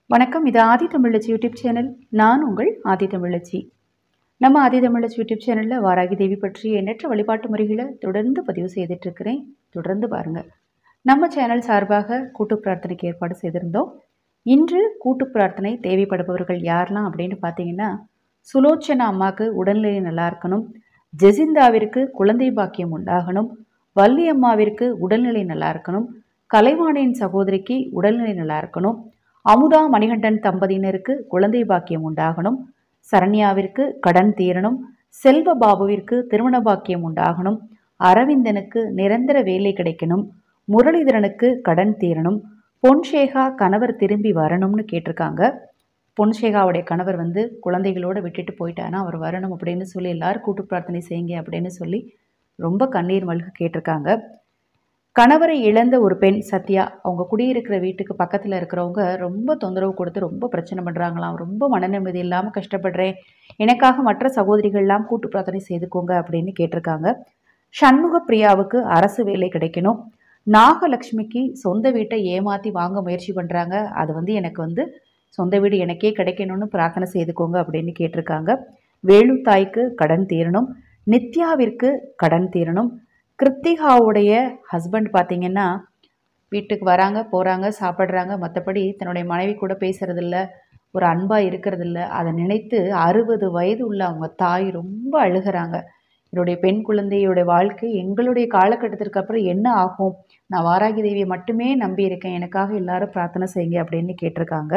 வணக்கம் இது ஆதி தமிழச்சி YouTube channel நான் உங்கள் ஆதி தமிழச்சி நம்ம ஆதி தமிழச்சி யூடியூப் சேனலில் வாராகி தேவி பற்றி எண்ணற்ற வழிபாட்டு முறைகளை தொடர்ந்து பதிவு செய்துட்டு இருக்கிறேன் தொடர்ந்து பாருங்கள் நம்ம சேனல் சார்பாக கூட்டு பிரார்த்தனைக்கு ஏற்பாடு செய்திருந்தோம் இன்று கூட்டு பிரார்த்தனை தேவைப்படுபவர்கள் யாரெல்லாம் அப்படின்னு பார்த்தீங்கன்னா சுலோச்சனா அம்மாவுக்கு உடல்நிலை நல்லா இருக்கணும் ஜெசிந்தாவிற்கு குழந்தை பாக்கியம் உண்டாகணும் வள்ளி அம்மாவிற்கு உடல்நிலை நல்லா இருக்கணும் கலைவாணியின் சகோதரிக்கு உடல்நிலை நல்லா இருக்கணும் அமுதா மணிகண்டன் தம்பதியினருக்கு குழந்தை பாக்கியம் உண்டாகணும் சரண்யாவிற்கு கடன் தீரணும் செல்வ பாபுவிற்கு திருமண பாக்கியம் உண்டாகணும் அரவிந்தனுக்கு நிரந்தர வேலை கிடைக்கணும் முரளிதரனுக்கு கடன் தீரணும் பொன்ஷேகா கணவர் திரும்பி வரணும்னு கேட்டிருக்காங்க பொன்ஷேகாவுடைய கணவர் வந்து குழந்தைகளோடு விட்டுட்டு போயிட்டானா அவர் வரணும் அப்படின்னு சொல்லி எல்லாரும் கூட்டு பிரார்த்தனை செய்யுங்க அப்படின்னு சொல்லி ரொம்ப கண்ணீர் மல்க கேட்டிருக்காங்க கணவரை இழந்த ஒரு பெண் சத்யா அவங்க குடியிருக்கிற வீட்டுக்கு பக்கத்தில் இருக்கிறவங்க ரொம்ப தொந்தரவு கொடுத்து ரொம்ப பிரச்சனை பண்ணுறாங்களாம் ரொம்ப மனநிம்மதி இல்லாமல் கஷ்டப்படுறேன் எனக்காக மற்ற சகோதரிகள்லாம் கூட்டு பிரார்த்தனை செய்துக்கோங்க அப்படின்னு கேட்டிருக்காங்க சண்முக பிரியாவுக்கு அரசு வேலை கிடைக்கணும் நாகலக்ஷ்மிக்கு சொந்த வீட்டை ஏமாற்றி வாங்க முயற்சி பண்ணுறாங்க அது வந்து எனக்கு வந்து சொந்த வீடு எனக்கே கிடைக்கணும்னு பிரார்த்தனை செய்துக்கோங்க அப்படின்னு கேட்டிருக்காங்க வேலு தாய்க்கு கடன் தீரணும் நித்யாவிற்கு கடன் தீரணும் கிருத்திகாவுடைய ஹஸ்பண்ட் பார்த்தீங்கன்னா வீட்டுக்கு வராங்க போகிறாங்க சாப்பிட்றாங்க மற்றபடி தன்னுடைய மனைவி கூட பேசுறதில்ல ஒரு அன்பாக இருக்கிறதில்ல அதை நினைத்து அறுபது வயது உள்ள அவங்க தாய் ரொம்ப அழுகிறாங்க என்னுடைய பெண் குழந்தையோடைய வாழ்க்கை எங்களுடைய காலகட்டத்திற்கு அப்புறம் என்ன ஆகும் நான் வாராகி தேவியை மட்டுமே நம்பி இருக்கேன் எனக்காக எல்லாரும் பிரார்த்தனை செய்யுங்க அப்படின்னு கேட்டிருக்காங்க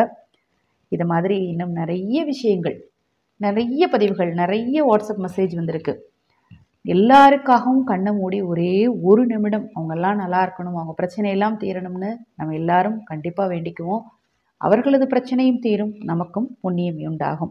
இது மாதிரி இன்னும் நிறைய விஷயங்கள் நிறைய பதிவுகள் நிறைய வாட்ஸ்அப் மெசேஜ் வந்திருக்கு எல்லாருக்காகவும் கண்ணை மூடி ஒரே ஒரு நிமிடம் அவங்கெல்லாம் நல்லா இருக்கணும் அவங்க பிரச்சனையெல்லாம் தீரணும்னு நம்ம எல்லாரும் கண்டிப்பாக வேண்டிக்குவோம் அவர்களது பிரச்சனையும் தீரும் நமக்கும் புண்ணியம் உண்டாகும்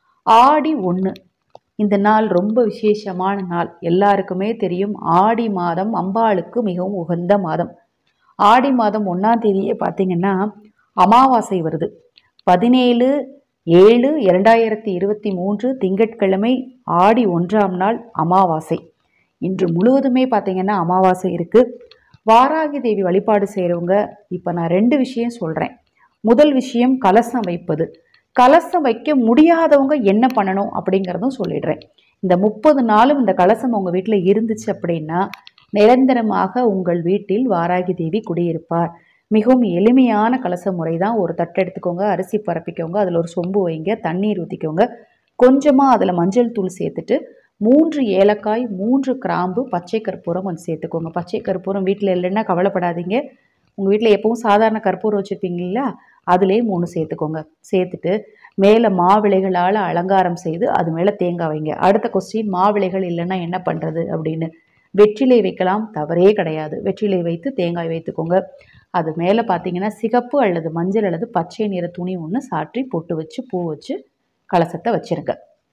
ஆடி ஒன்று இந்த நாள் ரொம்ப விசேஷமான நாள் எல்லாருக்குமே தெரியும் ஆடி மாதம் அம்பாளுக்கு மிகவும் உகந்த மாதம் ஆடி மாதம் ஒன்றாம் தேதியே பார்த்தீங்கன்னா அமாவாசை வருது பதினேழு ஏழு இரண்டாயிரத்தி இருபத்தி மூன்று திங்கட்கிழமை ஆடி ஒன்றாம் நாள் அமாவாசை இன்று முழுவதுமே பார்த்தீங்கன்னா அமாவாசை இருக்குது வாராகி தேவி வழிபாடு செய்கிறவங்க இப்போ நான் ரெண்டு விஷயம் சொல்கிறேன் முதல் விஷயம் கலசம் வைப்பது கலசம் வைக்க முடியாதவங்க என்ன பண்ணணும் அப்படிங்கிறதும் சொல்லிடுறேன் இந்த முப்பது நாளும் இந்த கலசம் உங்கள் வீட்டில் இருந்துச்சு அப்படின்னா நிரந்தரமாக உங்கள் வீட்டில் வாராகி தேவி குடியிருப்பார் மிகவும் எளிமையான கலச முறை தான் ஒரு தட்டு எடுத்துக்கோங்க அரிசி பரப்பிக்கோங்க அதில் ஒரு சொம்பு வைங்க தண்ணீர் ஊற்றிக்கோங்க கொஞ்சமாக அதில் மஞ்சள் தூள் சேர்த்துட்டு மூன்று ஏலக்காய் மூன்று கிராம்பு பச்சை கற்பூரம் கொஞ்சம் சேர்த்துக்கோங்க பச்சை கற்பூரம் வீட்டில் இல்லைன்னா கவலைப்படாதீங்க உங்கள் வீட்டில் எப்பவும் சாதாரண கற்பூரம் வச்சுருப்பீங்களா அதிலே மூணு சேர்த்துக்கோங்க சேர்த்துட்டு மேலே மாவிளைகளால் அலங்காரம் செய்து அது மேலே தேங்காய் வைங்க அடுத்த கொஸ்டின் மாவிளைகள் இல்லைன்னா என்ன பண்ணுறது அப்படின்னு வெற்றிலை வைக்கலாம் தவறே கிடையாது வெற்றிலை வைத்து தேங்காய் வைத்துக்கோங்க அது மேலே பார்த்தீங்கன்னா சிகப்பு அல்லது மஞ்சள் அல்லது பச்சை நிற துணி ஒன்று சாற்றி பொட்டு வச்சு பூ வச்சு கலசத்தை வச்சுருங்க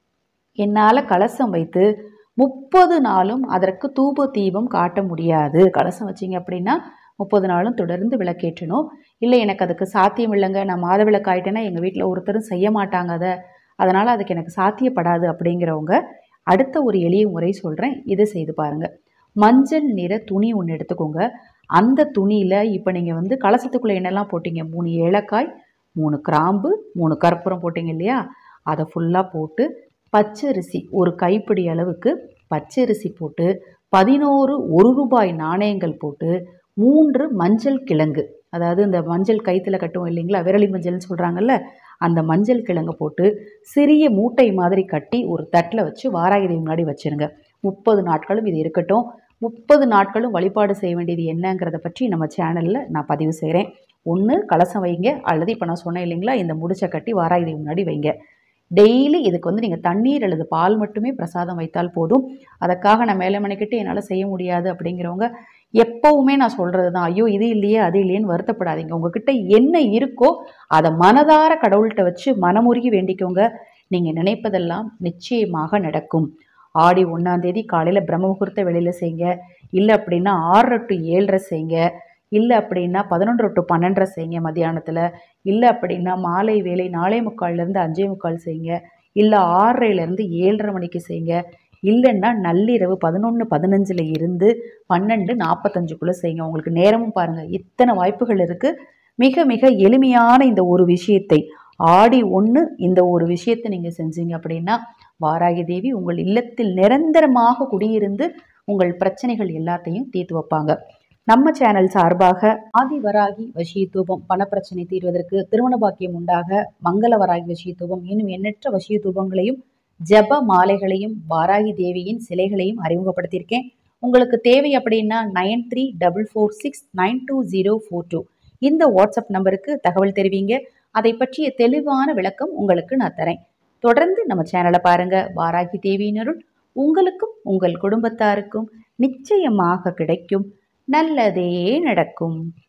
என்னால் கலசம் வைத்து முப்பது நாளும் அதற்கு தூப தீபம் காட்ட முடியாது கலசம் வச்சிங்க அப்படின்னா முப்பது நாளும் தொடர்ந்து விளக்கேற்றணும் இல்லை எனக்கு அதுக்கு சாத்தியம் இல்லைங்க நான் மாத விளக்கு ஆயிட்டேன்னா எங்கள் வீட்டில் ஒருத்தரும் செய்ய மாட்டாங்க அதை அதனால் அதுக்கு எனக்கு சாத்தியப்படாது அப்படிங்கிறவங்க அடுத்த ஒரு எளிய முறை சொல்கிறேன் இதை செய்து பாருங்கள் மஞ்சள் நிற துணி ஒன்று எடுத்துக்கோங்க அந்த துணியில் இப்போ நீங்கள் வந்து கலசத்துக்குள்ளே என்னெல்லாம் போட்டிங்க மூணு ஏலக்காய் மூணு கிராம்பு மூணு கற்பூரம் போட்டிங்க இல்லையா அதை ஃபுல்லாக போட்டு பச்சரிசி ஒரு கைப்பிடி அளவுக்கு பச்சரிசி போட்டு பதினோரு ஒரு ரூபாய் நாணயங்கள் போட்டு மூன்று மஞ்சள் கிழங்கு அதாவது இந்த மஞ்சள் கைத்தில் கட்டுவோம் இல்லைங்களா விரலி மஞ்சள்னு சொல்கிறாங்கல்ல அந்த மஞ்சள் கிழங்கு போட்டு சிறிய மூட்டை மாதிரி கட்டி ஒரு தட்டில் வச்சு வாராகிதை முன்னாடி வச்சுருங்க முப்பது நாட்களும் இது இருக்கட்டும் முப்பது நாட்களும் வழிபாடு செய்ய வேண்டியது என்னங்கிறத பற்றி நம்ம சேனலில் நான் பதிவு செய்கிறேன் ஒன்று கலசம் வைங்க அல்லது இப்போ நான் சொன்னேன் இல்லைங்களா இந்த முடிச்சை கட்டி வாராகிதை முன்னாடி வைங்க டெய்லி இதுக்கு வந்து நீங்கள் தண்ணீர் அல்லது பால் மட்டுமே பிரசாதம் வைத்தால் போதும் அதுக்காக நான் மேலே மணிக்கிட்டு என்னால் செய்ய முடியாது அப்படிங்கிறவங்க எப்போவுமே நான் சொல்கிறது தான் ஐயோ இது இல்லையே அது இல்லையேன்னு வருத்தப்படாதீங்க உங்ககிட்ட என்ன இருக்கோ அதை மனதார கடவுள்கிட்ட வச்சு மனமுருகி வேண்டிக்கோங்க நீங்கள் நினைப்பதெல்லாம் நிச்சயமாக நடக்கும் ஆடி ஒன்றாந்தேதி காலையில் பிரம்ம முகூர்த்த வெளியில் செய்யுங்க இல்லை அப்படின்னா ஆறரை டு ஏழரை செய்யுங்க இல்லை அப்படின்னா பதினொன்று டு பன்னெண்டரை செய்யுங்க மத்தியானத்தில் இல்லை அப்படின்னா மாலை வேலை நாலே முக்கால்லேருந்து அஞ்சே முக்கால் செய்யுங்க இல்லை ஆறரைலேருந்து ஏழரை மணிக்கு செய்யுங்க இல்லைன்னா நள்ளிரவு பதினொன்று பதினஞ்சில் இருந்து பன்னெண்டு நாற்பத்தஞ்சுக்குள்ளே செய்யுங்க உங்களுக்கு நேரமும் பாருங்கள் இத்தனை வாய்ப்புகள் இருக்குது மிக மிக எளிமையான இந்த ஒரு விஷயத்தை ஆடி ஒன்று இந்த ஒரு விஷயத்தை நீங்கள் செஞ்சீங்க அப்படின்னா வாராகி தேவி உங்கள் இல்லத்தில் நிரந்தரமாக குடியிருந்து உங்கள் பிரச்சனைகள் எல்லாத்தையும் தீர்த்து வைப்பாங்க நம்ம சேனல் சார்பாக ஆதி வராகி வசிய தூபம் பணப்பிரச்சனை தீர்வதற்கு திருமண பாக்கியம் உண்டாக மங்கள வராகி வசிய தூபம் இன்னும் எண்ணற்ற வசிய தூபங்களையும் ஜப மாலைகளையும் வாராகி தேவியின் சிலைகளையும் அறிமுகப்படுத்தியிருக்கேன் உங்களுக்கு தேவை அப்படின்னா nine three double four six nine two zero four two இந்த வாட்ஸ்அப் நம்பருக்கு தகவல் தெரிவிங்க அதை பற்றிய தெளிவான விளக்கம் உங்களுக்கு நான் தரேன் தொடர்ந்து நம்ம சேனலை பாருங்க வாராகி தேவியினருள் உங்களுக்கும் உங்கள் குடும்பத்தாருக்கும் நிச்சயமாக கிடைக்கும் நல்லதே நடக்கும்